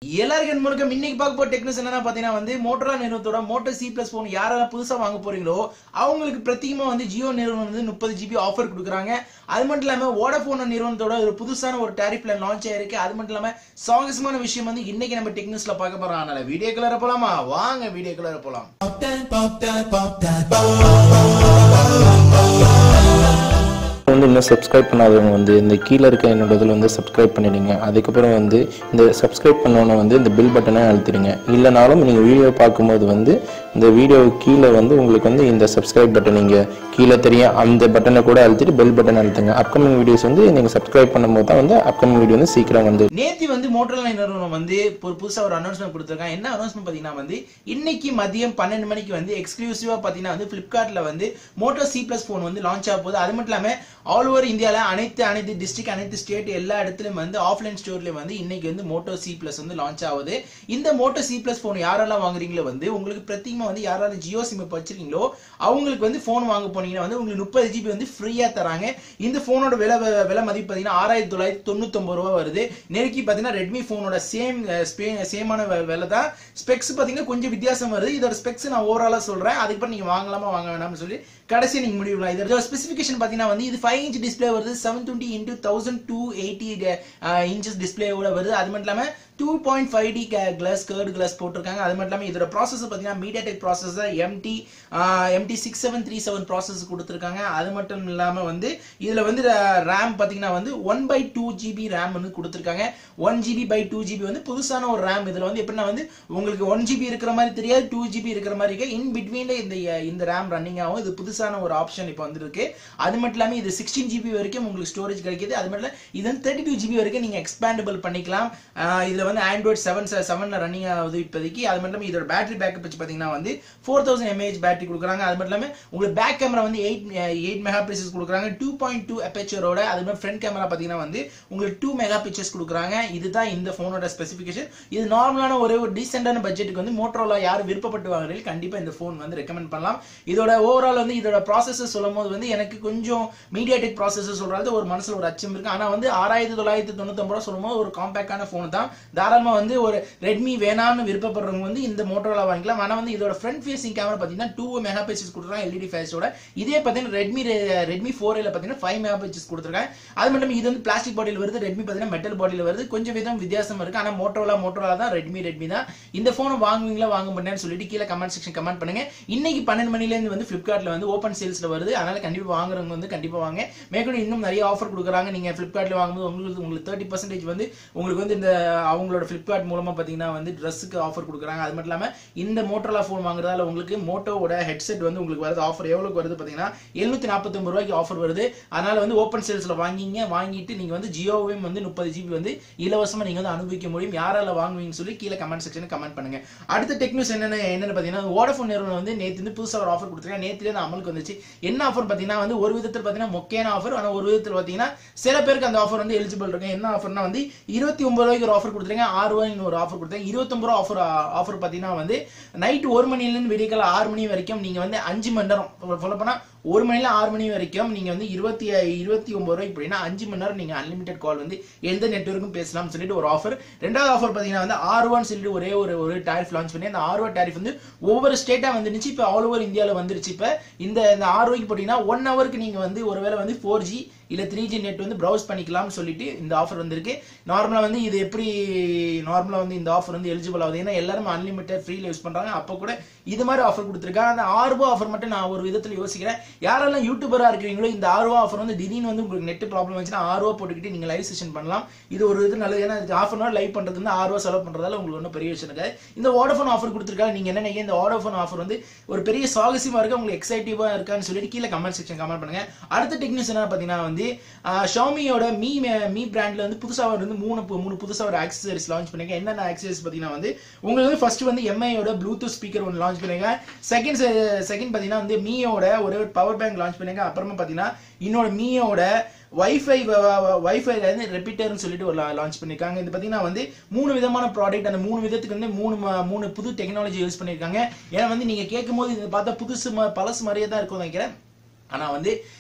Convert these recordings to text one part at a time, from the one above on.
எல்லாருக்கும் முழுக்க இன்னைக்கு பார்க்க போற டெக்னிக்ஸ் என்னன்னா பாத்தீங்கன்னா வந்து மோட்டோரா நிறுவனத்தோட மோட்டோ சி பிளஸ் போன் யாரெல்லாம் புதுசா வாங்க போறீங்களோ அவங்களுக்கு பிரத்யேகமா வந்து ஜியோ நிறுவனம் வந்து முப்பது ஜிபி ஆஃபர் கொடுக்குறாங்க அது மட்டும் இல்லாம வோடபோன் நிறுவனத்தோட ஒரு புதுசான ஒரு டேரிஃப் பிளான் லான்ச் ஆயிருக்கு அது மட்டும் இல்லாம சாகசமான விஷயம் வந்து இன்னைக்கு நம்ம டெக்னிக்ஸ்ல பார்க்க போறோம் அதனால வீடியோ கலர போலாமா வாங்க வீடியோ கலர போலாம் வந்து இன்னும் சப்ஸ்கிரைப் பண்ணாதவங்க வந்து இந்த கீழே இருக்க என்னோட இதில் வந்து சப்ஸ்கிரைப் பண்ணிடுங்க அதுக்கப்புறம் வந்து இந்த சப்ஸ்கிரைப் பண்ணோன்னே வந்து இந்த பில் பட்டனை அழுத்திடுங்க இல்லைனாலும் நீங்கள் வீடியோ பார்க்கும்போது வந்து இந்த வீடியோ கீழே வந்து உங்களுக்கு வந்து இந்த சப்ஸ்கிரைப் பட்டன் நீங்கள் கீழே தெரியும் அந்த பட்டனை கூட அழுத்திட்டு பெல் பட்டன் அழுத்துங்க அப்கமிங் வீடியோஸ் வந்து நீங்கள் சப்ஸ்கிரைப் பண்ணும்போது தான் வந்து அப்கமிங் வீடியோ வந்து சீக்கிரம் வந்து நேத்தி வந்து மோட்டோரோலா நிறுவனம் வந்து ஒரு புதுசா ஒரு அனௌன்ஸ்மெண்ட் கொடுத்துருக்காங்க என்ன அனௌன்ஸ்மெண்ட் பாத்தீங்கன்னா வந்து இன்னைக்கு மதியம் பன்னெண்டு மணிக்கு வந்து எக்ஸ்க்ளூசிவா பாத்தீங்கன்னா வந்து பிளிப்கார்ட்ல வந்து மோட்டோ சி பிளஸ் போன் வந்து லான்ச் ஆக போகுது அது மட்டும் இல்லாம ஆல் ஓவர் இந்தியால அனைத்து அனைத்து டிஸ்ட்ரிக்ட் அனைத்து ஸ்டேட் எல்லா இடத்துலயும் வந்து ஆஃப்லைன் ஸ்டோர்லயும் வந்து இன்னைக்கு வந்து மோட்டோ சி பிளஸ் வந்து லான்ச் ஆகுது இந்த மோட்டோ சி பிளஸ் போன் யாரெல்லாம் வாங்குறீங்களோ வந்து உங்களுக்கு பிரத்யேகமா வந்து யாராவது ஜியோ சிம் வச்சிருக்கீங்களோ அவங்களுக்கு வந்து போன் வாங்க போனீங்கன்னா வந்து உங்களுக்கு முப்பது ஜிபி வந்து ஃப்ரீயா தராங்க இந்த போனோட விலை விலை மதிப்பு பாத்தீங்கன்னா ஆறாயிரத்தி தொள்ளாயிரத்தி தொண்ணூத்தொன்பது ரூபா வருது நெருக்கி பாத்தீங்கன்னா ரெட்மி போனோட சேம் சேமான விலை தான் ஸ்பெக்ஸ் பாத்தீங்கன்னா கொஞ்சம் வித்தியாசம் வருது இதோட ஸ்பெக்ஸ் நான் ஓவராலா சொல்றேன் அதுக்கப்புறம் நீங்க வாங்கலாமா வாங்க வேணாம்னு சொல்லி கடைசி நீங்க முடிவு பண்ணலாம் இதோட ஸ்பெசிஃபிகேஷன் பாத்தீங்கன்னா வந்து இது ஃபைவ் இன்ச் டிஸ்பிளே வருது seven twenty into thousand two eighty inches டிஸ்பிளேவோட வருது அது மட்டும் இல்லாம two point five D glass curved glass போட்டிருக்காங்க அது மட்டும் இல்லாமல் இதோட ப்ராசஸ் பார்த்தீங்கன்னா MediaTek processor MT MT six seven three seven process கொடுத்துருக்காங்க அது மட்டும் இல்லாமல் வந்து இதில் வந்து ரேம் பார்த்தீங்கன்னா வந்து one by two GB RAM வந்து கொடுத்துருக்காங்க one GB by two GB வந்து புதுசான ஒரு ரேம் இதில் வந்து எப்படின்னா வந்து உங்களுக்கு ஒன் ஜிபி இருக்கிற மாதிரி தெரியாது டூ ஜிபி இருக்கிற மாதிரி இருக்கு இன் பிட்வீன்ல இந்த இந்த ரேம் ரன்னிங் ஆகும் இது புதுசான ஒரு ஆப்ஷன் இப்போ வந்துருக்கு அது மட்டும் இல்லாமல் இது சிக்ஸ்டீன் ஜிபி வரைக்கும் உங்களுக்கு ஸ்டோரேஜ் கிடைக்குது அது மட்டும் இல்லை இது வந்து தேர்ட்டி டூ ஜிபி வரைக்கும் நீங்கள் எக்ஸ்பேண்டபிள் பண்ணிக்கலாம் இதில் வந்து ஆண்ட்ராய்ட் செவன் செவன்ல ரன்னிங் ஆகுது இப்போதைக்கு அது மட்டும் இல்லாமல் இதோட பேட்டரி பேக்கப் வச்சு பார்த்தீங்கன்னா வந்து ஃபோர் தௌசண்ட் எம்ஏஹெச் பேட்டரி கொடுக்குறாங்க அது மட்டும் இல்லாமல் உங்களுக்கு பேக் கேமரா வந்து எயிட் எயிட் மெகா பிக்சல்ஸ் கொடுக்குறாங்க டூ பாயிண்ட் டூ அப்பேச்சரோட அது மாதிரி ஃப்ரண்ட் கேமரா பார்த்தீங்கன்னா வந்து உங்களுக்கு டூ மெகா பிக்சர்ஸ் கொடுக்குறாங்க இதுதான் இந்த ஃபோனோட ஸ்பெசிஃபிகேஷன் இது நார்மலான ஒரு ஒரு டீசென்டான பட்ஜெட்டுக்கு வந்து மோட்டரோலா யார் விருப்பப்பட்டு வாங்குறீங்க கண்டிப்பாக இந்த ஃபோன் வந்து ரெக்கமெண்ட் பண்ணலாம் இதோட ஓவரால் வந்து இதோட ப்ராசஸர் சொல்லும் போது வந்து எனக்கு கொஞ்சம் மீடியா டெக் ப்ராசஸர் சொல்றது ஒரு மனசுல ஒரு அச்சம் இருக்கு ஆனால் வந்து ஆறாயிரத்தி தொள்ளாயிரத்தி தொண்ணூத்தொம்பது ரூபா சொல்லும் போது ஒரு காம்பேக்டான ஃபோன் தான் தாராளமாக வந்து ஒரு ரெட்மி வேணாம்னு விருப்பப்படுறவங்க வந்து இந்த மோட்டோரோலா வாங்கிக்கலாம் ஆனால் வந்து இதோட ஃப்ரண்ட் ஃபேசிங் கேமரா பார்த்தீங்கன்னா டூ மெகா பிக்சல்ஸ் கொடுத்துருக்காங்க எல்இடி ஃபேஸோட இதே பார்த்தீங்கன்னா ரெட்மி ரெட்மி ஃபோர் ஏல பார்த்தீங்கன்னா ஃபைவ் மெகா பிக்சல்ஸ் கொடுத்துருக்காங்க அது மட்டும் இது வந்து பிளாஸ்டிக் பாடியில் வருது ரெட்மி பார்த்தீங்கன்னா மெட்டல் பாடியில் வருது கொஞ்சம் விதம் வித்தியாசம் இருக்கு ஆனால் மோட்டோரோலா மோட்டோரோலா தான் ரெட்மி ரெட்மி தான் இந்த ஃபோனை வாங்குவீங்களா வாங்க மாட்டேன்னு சொல்லிட்டு கீழே கமெண்ட் செக்ஷன் கமெண்ட் பண்ணுங்க இன்னைக்கு பன்னெண்டு மணிலேருந்து வந்து ஃபிளிப்கார்ட்ல வந்து ஓப்பன் சேல்ஸ்ல வருது அதனால கண்டிப்பாக வாங்குறவங்க வந்து கண்டிப்பாக வாங்க மேற்கொண்டு இன்னும் நிறைய ஆஃபர் கொடுக்குறாங்க நீங்க ஃபிளிப்கார்ட்ல வாங்கும்போது உங்களுக்கு உங்களுக்கு தேர்ட்டி பர்சன்டேஜ் வந்து உங்களுக்கு வந்து இந்த அவங்களோட ஃபிளிப்கார்ட் மூலமா பார்த்தீங்கன்னா வந்து ட்ரெஸ்ஸுக்கு ஆஃபர் கொடுக்குறாங்க அது மட்டும் இல்லாமல் இந்த மோட்டோலா ஃபோன் வாங்குறதால உங்களுக்கு மோட்டோவோட ஹெட்செட் வந்து உங்களுக்கு வருது ஆஃபர் எவ்வளோக்கு வருது பார்த்தீங்கன்னா எழுநூத்தி நாற்பத்தொம்பது ரூபாய்க்கு ஆஃபர் வருது அதனால வந்து ஓப்பன் சேல்ஸ்ல வாங்கிங்க வாங்கிட்டு நீங்க வந்து ஜியோவையும் வந்து முப்பது ஜிபி வந்து இலவசமா நீங்க வந்து அனுபவிக்க முடியும் யாரால வாங்குவீங்கன்னு சொல்லி கீழே கமெண்ட் செக்ஷன் கமெண்ட் பண்ணுங்க அடுத்த டெக்னிக்ஸ் என்னென்ன என்னன்னு பார்த்தீங்கன்னா வோடஃபோன் நிறுவனம் வந்து நேற்று வந்து புதுசாக ஒரு ஆஃபர் கொடுத்துருக்காங்க நேற்றுலேயே அமலுக்கு வந்துச்சு என்ன ஆஃபர் பார்த்தீங்கன்னா வந்து ஒரு விதத்தில் பார்த்தீங்கன்னா மொக்கையான ஆஃபர் ஆனால் ஒரு விதத்தில் பார்த்தீங்கன்னா சில பேருக்கு அந்த ஆஃபர் வந்து எலிஜிபிள் இருக்கு என்ன ஆஃபர்னா வந்து இருபத்தி ஒன்பது ரூபாய்க்கு ஒரு ஆஃபர் கொடுத்துருக்காங்க ஆறு ரூபாய்க்கு ஒரு ஆஃபர் கொடுத்தாங்க இருபத்தொம்பது ரூபா ஆஃபர் ஆஃபர் பார்த்தீங்கன்னா வந்து நைட் ஒரு மணிலேருந்து விடியக்கால ஆறு மணி வரைக்கும் நீங்கள் வந்து அஞ்சு மணி நேரம் சொல்ல போனால் ஒரு மணில ஆறு மணி வரைக்கும் நீங்க வந்து இருபத்தி இருபத்தி ஒன்பது ரூபாய்க்கு அப்படின்னா அஞ்சு மணி நேரம் நீங்க அன்லிமிடெட் கால் வந்து எந்த நெட்ஒர்க்கும் பேசலாம்னு சொல்லிட்டு ஒரு ஆஃபர் ரெண்டாவது ஆஃபர் பாத்தீங்கன்னா வந்து ஆறு ரூபான்னு சொல்லிட்டு ஒரே ஒரு ஒரு டாரிஃப் லான்ச் பண்ணி அந்த ஆறு ரூபா டாரிஃப் வந்து ஒவ்வொரு ஸ்டேட்டா வந்துருச்சு இப்போ ஆல் ஓவர் இந்தியாவில் வந்துருச்சு இப்போ இந்த இந்த ஆறு ரூபாய்க்கு போட்டீங்கன்னா ஒன் ஹவருக்கு நீங்க வந்து ஒருவேளை வந்து ஃபோர் ஜி இல்ல த்ரீ ஜி நெட் வந்து ப்ரௌஸ் பண்ணிக்கலாம்னு சொல்லிட்டு இந்த ஆஃபர் வந்திருக்கு நார்மலா வந்து இது எப்படி நார்மலா வந்து இந்த ஆஃபர் வந்து எலிஜிபிள் ஆகுது ஏன்னா எல்லாரும் அன்லிமிட்டட் ஃப்ரீல யூஸ் பண்றாங்க அப்போ கூட இது மாதிரி ஆஃபர் கொடுத்துருக்காங்க அந்த ஆறு ரூபா ஆஃபர் மட்டும் நான் ஒரு விதத்தில் யோசிக்கிறேன் யாரெல்லாம் யூடியூபரா இருக்கிறீங்களோ இந்த ஆறு ரூபா ஆஃபர் வந்து திடீர்னு வந்து உங்களுக்கு நெட் ப்ராப்ளம் வந்துச்சுன்னா ஆறு ரூபா போட்டுக்கிட்டு நீங்க லைவ் செஷன் பண்ணலாம் இது ஒரு இது நல்லது ஏன்னா ஆஃப் அன் லைவ் பண்றது வந்து ஆறு ரூபா செலவு பண்றதால உங்களுக்கு ஒன்றும் பெரிய விஷயம் இருக்காது இந்த வோடஃபோன் ஆஃபர் கொடுத்துருக்காங்க நீங்க என்ன நினைக்கிறீங்க இந்த வோடஃபோன் ஆஃபர் வந்து ஒரு பெரிய சாகசியமா இருக்கு உங்களுக்கு எக்ஸைட்டிவா இருக்கான்னு சொல்லிட்டு கீழே கமெண்ட் செக்ஷன் கமெண்ட் பண்ணுங்க அடுத்த டெக்னிக்ஸ் என்ன பாத்தீங்கன்னா வந்து ஷாமியோட மீ மீ பிராண்ட்ல வந்து புதுசா வந்து மூணு பு- மூணு புதுசா ஒரு ஆக்சசரிஸ் லான்ச் பண்ணிருக்கேன் என்னென்ன ஆக்சசரிஸ் பாத்தீங்கன்னா வந்து உங்களுக்கு வந்து ஃபர்ஸ்ட் வந்து எம்ஐயோட ப்ளூடூத் ஸ்பீக்கர் ஒன்று லான்ச் பண்ணிருக்கேன் செகண்ட் செகண்ட் பாத்தீங்கன்னா வந்து மீயோட ஒரு பவர் பேங்க் லான்ச் பண்ணிருக்கேன் அப்புறமா பாத்தீங்கன்னா இன்னொரு மீயோட வைஃபை வைஃபைல இருந்து ரெப்பிட்டர்னு சொல்லிட்டு ஒரு லான்ச் பண்ணிருக்காங்க இது பாத்தீங்கன்னா வந்து மூணு விதமான ப்ராடக்ட் அந்த மூணு விதத்துக்கு வந்து மூணு ம- மூணு புது டெக்னாலஜி யூஸ் பண்ணிருக்காங்க ஏன்னா வந்து நீங்க கேட்கும் போது இது பார்த்தா புதுசு ம- பழசு மாதிரியே தான் இருக்கும் நினைக்கிறேன் ஆனா வந்து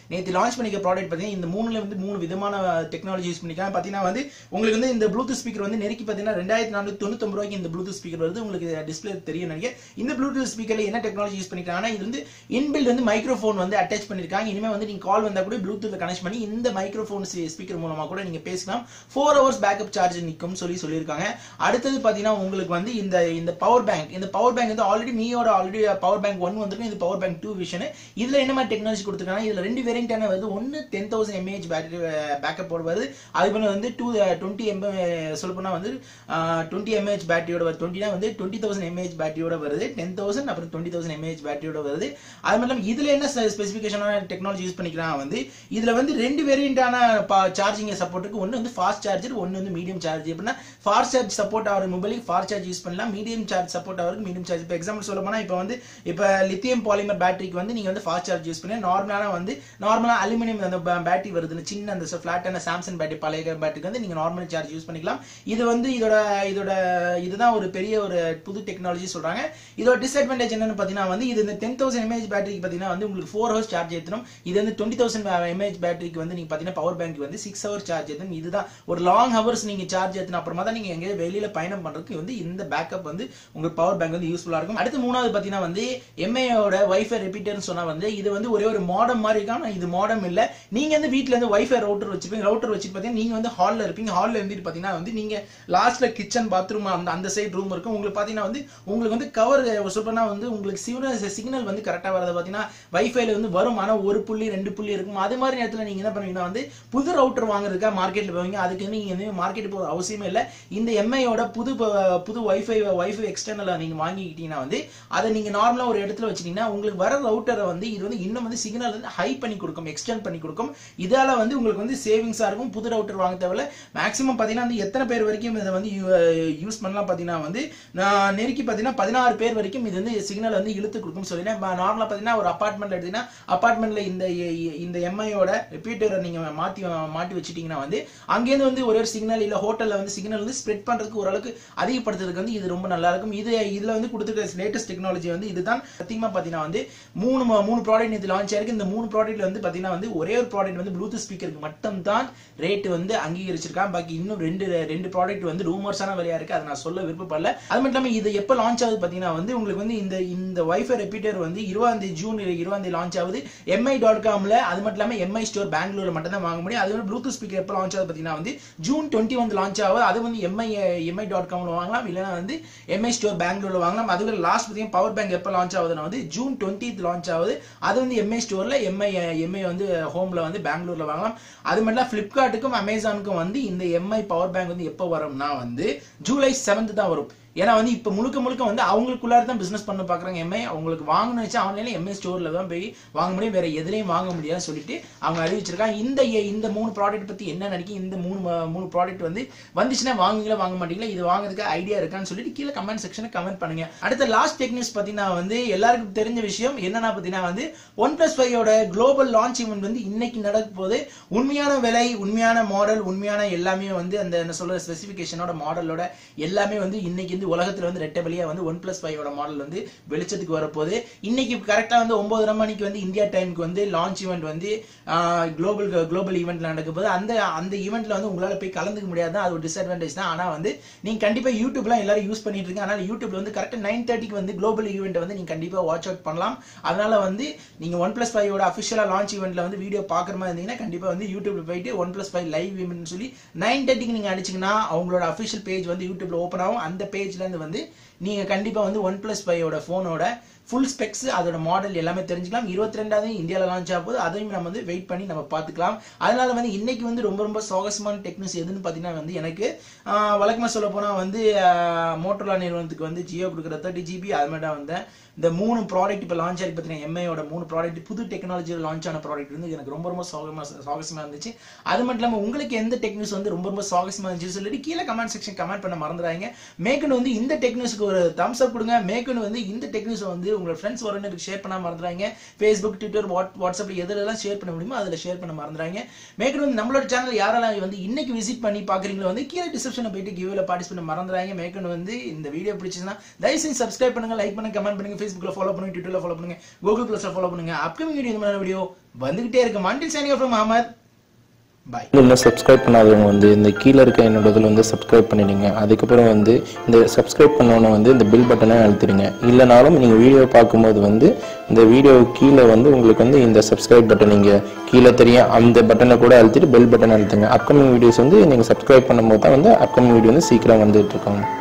நேற்று லான்ச் பண்ணிக்க ப்ராடக்ட் பார்த்தீங்கன்னா இந்த மூணுல வந்து மூணு விதமான டெக்னாலஜி யூஸ் பண்ணிக்கலாம் பார்த்தீங்கன்னா வந்து உங்களுக்கு வந்து இந்த ப்ளூடூத் ஸ்பீக்கர் வந்து நெருக்கி பார்த்தீங்கன்னா ரெண்டாயிரத்தி நானூற்றி தொண்ணூத்தொம்பது ரூபாய்க்கு இந்த ப்ளூடூத் ஸ்பீக்கர் வருது உங்களுக்கு டிஸ்பிளே தெரியும் நினைக்கிறேன் இந்த ப்ளூடூத் ஸ்பீக்கர்ல என்ன டெக்னாலஜி யூஸ் பண்ணிருக்காங்கன்னா இது வந்து இன்பில்ட் வந்து மைக்ரோஃபோன் வந்து அட்டாச் பண்ணிருக்காங்க இனிமே வந்து நீங்க கால் வந்தா கூட ப்ளூடூத் கனெக்ட் பண்ணி இந்த மைக்ரோஃபோன் ஸ்பீக்கர் மூலமா கூட நீங்க பேசலாம் ஃபோர் ஹவர்ஸ் பேக்கப் சார்ஜ் நிற்கும் சொல்லி சொல்லியிருக்காங்க அடுத்தது பாத்தீங்கன்னா உங்களுக்கு வந்து இந்த இந்த பவர் பேங்க் இந்த பவர் பேங்க் வந்து ஆல்ரெடி மீயோட ஆல்ரெடி பவர் பேங்க் ஒன் வந்திருக்கும் இது பவர் பேங்க் டூ விஷன் இதுல என்ன மாதிரி டெக்னாலஜி கொடுத்துருக்காங்க இதுல ரெண்டு வேரியன்டான வருது ஒன்னு ten thousand mAh battery backup வருது அது பண்ண வந்து டூ டுவெண்ட்டி எம் சொல்ல போனா வந்து டுவெண்ட்டி எம்ஏஹெச் பேட்டரியோட வருது டுவெண்ட்டினா வந்து டுவெண்ட்டி தௌசண்ட் எம்ஏஹெச் பேட்டரியோட வருது டென் தௌசண்ட் அப்புறம் டுவெண்ட்டி தௌசண்ட் எம்ஏஹெச் பேட்டரியோட வருது அது மட்டும் இல்லாம இதுல என்ன ஸ்பெசிஃபிகேஷனான டெக்னாலஜி யூஸ் பண்ணிக்கிறாங்க வந்து இதுல வந்து ரெண்டு வேரியண்டான சார்ஜிங் சப்போர்ட் இருக்கு ஒன்னு வந்து ஃபாஸ்ட் சார்ஜர் ஒன்னு வந்து மீடியம் சார்ஜ் எப்படின்னா ஃபாஸ்ட் சார்ஜ் சப்போர்ட் ஆகிற மொபைலுக்கு ஃபாஸ்ட் சார்ஜ் யூஸ் பண்ணலாம் மீடியம் சார்ஜ் சப்போர்ட் ஆகிறது மீடியம் சார்ஜ் இப்போ எக்ஸாம்பிள் சொல்ல போனா இப்போ வந்து இப்போ லித்தியம் பாலிமர் பேட்டரிக்கு வந்து நீங்க வந்து ஃபாஸ்ட் சார்ஜ் யூஸ் பண்ணி நார்மலான வந்து நார்மலா அலுமினியம் அந்த பேட்டரி வருது சின்ன அந்த ஃபிளாட்டான சாம்சங் பேட்டரி பழைய பேட்டரிக்கு வந்து நீங்க நார்மல் சார்ஜ் யூஸ் பண்ணிக்கலாம் இது வந்து இதோட இதோட இதுதான் ஒரு பெரிய ஒரு புது டெக்னாலஜி சொல்றாங்க இதோட டிஸ்அட்வான்டேஜ் என்னன்னு பாத்தீங்கன்னா வந்து இது இந்த டென் தௌசண்ட் எம்ஏஹெச் பேட்டரிக்கு பாத்தீங்கன்னா வந்து உங்களுக்கு ஃபோர் ஹவர்ஸ் சார்ஜ் ஏற்றணும் இது வந்து டுவெண்ட்டி தௌசண்ட் எம்ஏஹெச் பேட்டரிக்கு வந்து நீங்க பாத்தீங்கன்னா பவர் பேங்க் வந்து சிக்ஸ் ஹவர் சார்ஜ் ஏற்றணும் இதுதான் ஒரு லாங் ஹவர்ஸ் நீங்க சார்ஜ் ஏற்றணும் அப்புறமா தான் நீங்க எங்கேயாவது வெளியில பயணம் பண்றதுக்கு வந்து இந்த பேக்கப் வந்து உங்களுக்கு பவர் பேங்க் வந்து யூஸ்ஃபுல்லா இருக்கும் அடுத்து மூணாவது பாத்தீங்கன்னா வந்து எம்ஏயோட வைஃபை ரிப்பீட்டர்னு சொன்னா வந்து இது வந்து ஒரே ஒரு மாடம் மாதிரி இருக்கும் ஆனா இது மாடம் இல்ல நீங்க வந்து வீட்ல இருந்து வைஃபை ரவுட்டர் வச்சிருப்பீங்க ரவுட்டர் வச்சுட்டு பாத்தீங்கன்னா நீங்க வந்து ஹால்ல இருப்பீங்க ஹால்ல இருந்துட்டு பாத்தீங்கன்னா வந்து நீங்க லாஸ்ட்ல கிச்சன் பாத்ரூம் அந்த அந்த சைடு ரூம் இருக்கும் உங்களுக்கு பாத்தீங்கன்னா வந்து உங்களுக்கு வந்து கவர் சூப்பர்னா வந்து உங்களுக்கு சிக்னல் சிக்னல் வந்து கரெக்டா வரது பாத்தீங்கன்னா வைஃபைல வந்து வரும் ஆனா ஒரு புள்ளி ரெண்டு புள்ளி இருக்கும் அது மாதிரி நேரத்துல நீங்க என்ன பண்ணுவீங்கன்னா வந்து புது ரவுட்டர் வாங்குறதுக்கா மார்க்கெட்ல போவீங்க அதுக்கு வந்து நீங்க வந்து மார்க்கெட் போக அவசியமே இல்ல இந்த எம்ஐயோட புது ப- புது வைஃபை வைஃபை எக்ஸ்டர்னலா நீங்க வாங்கிக்கிட்டீங்கன்னா வந்து அதை நீங்க நார்மலா ஒரு இடத்துல வச்சிட்டீங்கன்னா உங்களுக்கு வர ரவுட்டரை வந்து இது வந்து இன்னும் வந்து சிக்னல் வந்து ஹை பண்ணி கொடுக்கும் எக்ஸ்டெண்ட் பண்ணி கொடுக்கும் இதால வந்து உங்களுக்கு வந்து சேவிங்ஸா இருக்கும் புது ரவுட்டர் வாங்க தேவையில்ல மேக்ஸிமம் பாத்தீங்கன்னா வந்து எத்தனை பேர் வரைக்கும் இதை வந்து யூஸ் பண்ணலாம் பாத்தீங்கன்னா வந்து நான் நெருக்கி பாத்தீங்கன்னா பதினாறு பேர் வரைக்கும் இது வந்து சிக்னல் வந்து இழுத்து கொடுக்கும் சொல்லி நார்மலா பாத்தீங்கன்னா ஒரு அபார்ட்மெண்ட்ல எடுத்தீங்கன்னா அபார்ட்மெண்ட்ல இந்த இந்த எம்ஐயோட ரிப்பீட்டரை நீங்க மாத்தி மாட்டி வச்சிட்டீங்கன்னா வந்து அங்கேருந்து வந்து ஒரே ஒரு சிக்னல் இல்ல ஹோட்டல்ல வந்து சிக்னல் வந்து ஸ்ப்ரெட் பண்றதுக்கு ஓரளவுக்கு அதிகப்படுத்துறதுக்கு வந்து இது ரொம்ப நல்லா இருக்கும் இது இதுல வந்து கொடுத்துருக்க லேட்டஸ்ட் டெக்னாலஜி வந்து இதுதான் சத்தியமா பாத்தீங்கன்னா வந்து மூணு ம- மூணு ப்ராடக்ட் இது லான்ச் ஆயிருக்கு இந்த மூணு ப்ராடக்ட்ல வந்து பாத்தீங்கன்னா வந்து ஒரே ஒரு ப்ராடக்ட் வந்து ப்ளூடூத் ஸ்பீக்கருக்கு மட்டும் தான் ரேட் வந்து அங்கீகரிச்சிருக்கான் பாக்கி இன்னும் ரெண்டு ரெண்டு ப்ராடக்ட் வந்து ரூமர்ஸான விலையா இருக்கு அதை நான் சொல்ல விருப்பப்படல அது மட்டும் இல்லாம இது எப்ப லான்ச் ஆகுது பாத்தீங்கன்னா வந்து உங்களுக்கு வந்து இந்த இந்த வைஃபை ரெப்பீட்டர் வந்து இருபதாம் தேதி ஜூன் இருபதாம் தேதி லான்ச் ஆகுது எம்ஐ டாட் காம்ல அது மட்டும் இல்லாம எம்ஐ ஸ்டோர் பெங்களூர்ல மட்டும் தான் வாங்க முடியும் அது வந்து ப்ளூடூத் ஸ்பீக்கர் எப்போ லான்ச் ஆகுது பாத்தீங்கன்னா வந்து ஜூன் டுவெண்ட்டி வந்து லான்ச் ஆகுது அது வந்து எம்ஐ எம்ஐ டாட் காம்ல வாங்கலாம் இல்லைன்னா வந்து எம்ஐ ஸ்டோர் பெங்களூர்ல வாங்கலாம் அதுக்கு லாஸ்ட் பார்த்தீங்கன்னா பவர் பேங்க் எப்போ லான்ச் ஆகுதுன்னா வந்து ஜூன் டுவெண்ட்டி லான்ச் ஆகுது அது வந்து எம்ஐ ஸ்டோர்ல எம்ஐ எம்ஐ வந்து ஹோம்ல வந்து பெங்களூர்ல வாங்கலாம் அது மட்டும் இல்ல ஃபிளிப்கார்ட்டுக்கும் அமேசானுக்கும் வந்து இந்த எம்ஐ பவர் பேங்க் வந்து எப்போ வரும்னா வந்து ஜூலை செவன்த் தான் வரும் ஏன்னா வந்து இப்போ முழுக்க முழுக்க வந்து அவங்களுக்குள்ளார தான் பிசினஸ் பண்ண பாக்குறாங்க எம்ஐ அவங்களுக்கு வாங்கணும்னு வச்சா ஆன்லைன்ல எம்ஐ ஸ்டோர்ல தான் போய் வாங்க முடியும் வேற எதுலையும் வாங்க முடியாதுன்னு சொல்லிட்டு அவங்க அறிவிச்சிருக்காங்க இந்த இந்த மூணு ப்ராடக்ட் பத்தி என்ன நினைக்கும் இந்த மூணு ம- மூணு ப்ராடக்ட் வந்து வந்துச்சுன்னா வாங்குவீங்களா வாங்க மாட்டீங்களா இது வாங்குறதுக்கு ஐடியா இருக்கான்னு சொல்லிட்டு கீழே கமெண்ட் செக்ஷன்ல கமெண்ட் பண்ணுங்க அடுத்த லாஸ்ட் டெக் நியூஸ் பாத்தீங்கன்னா வந்து எல்லாருக்கும் தெரிஞ்ச விஷயம் என்னன்னா பாத்தீங்கன்னா வந்து ஒன் பிளஸ் ஃபைவோட குளோபல் லான்ச் ஈவெண்ட் வந்து இன்னைக்கு நடக்க போகுது உண்மையான விலை உண்மையான மாடல் உண்மையான எல்லாமே வந்து அந்த என்ன சொல்ற ஸ்பெசிபிகேஷனோட மாடலோட எல்லாமே வந்து இன்னைக்கு வந்து உலகத்துல வந்து ரெட்ட வழியா வந்து ஒன் பிளஸ் ஃபைவோட மாடல் வந்து வெளிச்சத்துக்கு வரப்போகுது இன்னைக்கு கரெக்டா வந்து ஒன்பதரை மணிக்கு வந்து இந்தியா டைமுக்கு வந்து லான்ச் ஈவெண்ட் வந்து குளோபல் குளோபல் ஈவெண்ட்ல நடக்க போகுது அந்த அந்த ஈவெண்ட்ல வந்து உங்களால போய் கலந்துக்க முடியாது அது ஒரு டிஸ்அட்வான்டேஜ் தான் ஆனா வந்து நீங்க கண்டிப்பா யூடியூப்லாம் எல்லாரும் யூஸ் பண்ணிட்டு இருக்கீங்க அதனால யூடியூப்ல வந்து கரெக்டா நைன் தேர்ட்டிக்கு வந்து குளோபல் ஈவெண்ட் வந்து நீங்க கண்டிப்பா வாட்ச் அவுட் பண்ணலாம் அதனால வந்து நீங்க ஒன் பிளஸ் ஃபைவோட அஃபிஷியலா லான்ச் ஈவெண்ட்ல வந்து வீடியோ பாக்குற மாதிரி இருந்தீங்கன்னா கண்டிப்பா வந்து யூடியூப்ல போயிட்டு OnePlus five live event சொல்லி நைன் தேர்ட்டிக்கு நீங்க அடிச்சீங்கன்னா அவங்களோட அஃபிஷியல் பேஜ் வந்து யூடியூப்ல ஓப்பன் ஆகும் அந்த பேஜ்ல இருந்து வந்து நீங்க கண்டிப்பா வந்து ஒன் பிளஸ் ஃபைவோட போனோட ஃபுல் ஸ்பெக்ஸ் அதோட மாடல் எல்லாமே தெரிஞ்சுக்கலாம் இருபத்தி ரெண்டாவது இந்தியாவில் லான்ச் ஆக போது அதையும் நம்ம வந்து வெயிட் பண்ணி நம்ம பார்த்துக்கலாம் அதனால வந்து இன்னைக்கு வந்து ரொம்ப ரொம்ப சோகசமான டெக்னிக்ஸ் எதுன்னு பார்த்தீங்கன்னா வந்து எனக்கு ஆஹ், வழக்கமா சொல்ல போனா வந்து மோட்டோலா நிறுவனத்துக்கு வந்து ஜியோ கொடுக்குற தேர்ட்டி ஜிபி அது மாதிரி தான் வந்தேன் இந்த மூணு ப்ராடக்ட் இப்போ லான்ச் ஆகி பார்த்தீங்கன்னா எம்ஐயோட மூணு ப்ராடக்ட் புது டெக்னாலஜியில் லான்ச் ஆன ப்ராடக்ட் வந்து எனக்கு ரொம்ப ரொம்ப சோகமா சாகசமா இருந்துச்சு அது மட்டும் இல்லாமல் உங்களுக்கு எந்த டெக்னிக்ஸ் வந்து ரொம்ப ரொம்ப சாகசமா இருந்துச்சு சொல்லிட்டு கீழே கமெண்ட் செக்ஷன் கமெண்ட் பண்ண மறந்துடாதீங்க மேற்கொண்டு வந்து இந்த டெக்னிக்ஸ்க்கு ஒரு தம்ஸ் அப் கொடுங்க மேற்கொண்டு வந்து இந்த டெக்னிக்ஸ் வந்து உங்களோட ஃப்ரெண்ட்ஸ் வரணும் ஷேர் பண்ண மறந்துறாங்க ஃபேஸ்புக் ட்விட்டர் வாட் வாட்ஸ்அப்ல எதுலலாம் ஷேர் பண்ண முடியுமோ அதில் ஷேர் பண்ண மறந்துறாங்க மேற்கொண்டு வந்து நம்மளோட சேனல் யாரெல்லாம் வந்து இன்னைக்கு விசிட் பண்ணி பாக்குறீங்களோ வந்து கீழே டிஸ்கிரிப்ஷனில் போயிட்டு கிவ்ல பார்ட்டிசிபேட் மறந்துறாங்க மேற்கொண்டு வந்து இந்த வீடியோ பிடிச்சதுன்னா தயவு செஞ்சு சப்ஸ்கிரைப் பண்ணுங்க லைக் பண்ணுங்க கமெண்ட் பண்ணுங்க ஃபேஸ்புக்ல ஃபாலோ பண்ணுங்க ட்விட்டர்ல ஃபாலோ பண்ணுங்க கூகுள் பிளஸ்ல ஃபாலோ பண்ணுங்க அப்கமிங் வீடியோ இந்த மாதிரி வீடியோ வந்துகிட்டே இருக்கு மண்டில் சேனியோ ஃப்ரம் அஹமத் பாய் இன்னும் சப்ஸ்கிரைப் பண்ணாதவங்க வந்து இந்த கீழே இருக்க என்னோட இதில் வந்து சப்ஸ்கிரைப் பண்ணிடுங்க அதுக்கப்புறம் வந்து இந்த சப்ஸ்கிரைப் பண்ணோன்னே வந்து இந்த பில் பட்டனை அழுத்திடுங்க இல்லைனாலும் நீங்கள் வீடியோ பார்க்கும்போது வந்து இந்த வீடியோ கீழே வந்து உங்களுக்கு வந்து இந்த சப்ஸ்கிரைப் பட்டன் நீங்கள் கீழே தெரியும் அந்த பட்டனை கூட அழுத்திட்டு பெல் பட்டன் அழுத்துங்க அப்கமிங் வீடியோஸ் வந்து நீங்கள் சப்ஸ்கிரைப் பண்ணும்போது தான் வந்து அப்கமிங் வீடியோ வந்து சீக்கிரம் வந்துட்டு இருக்காங்க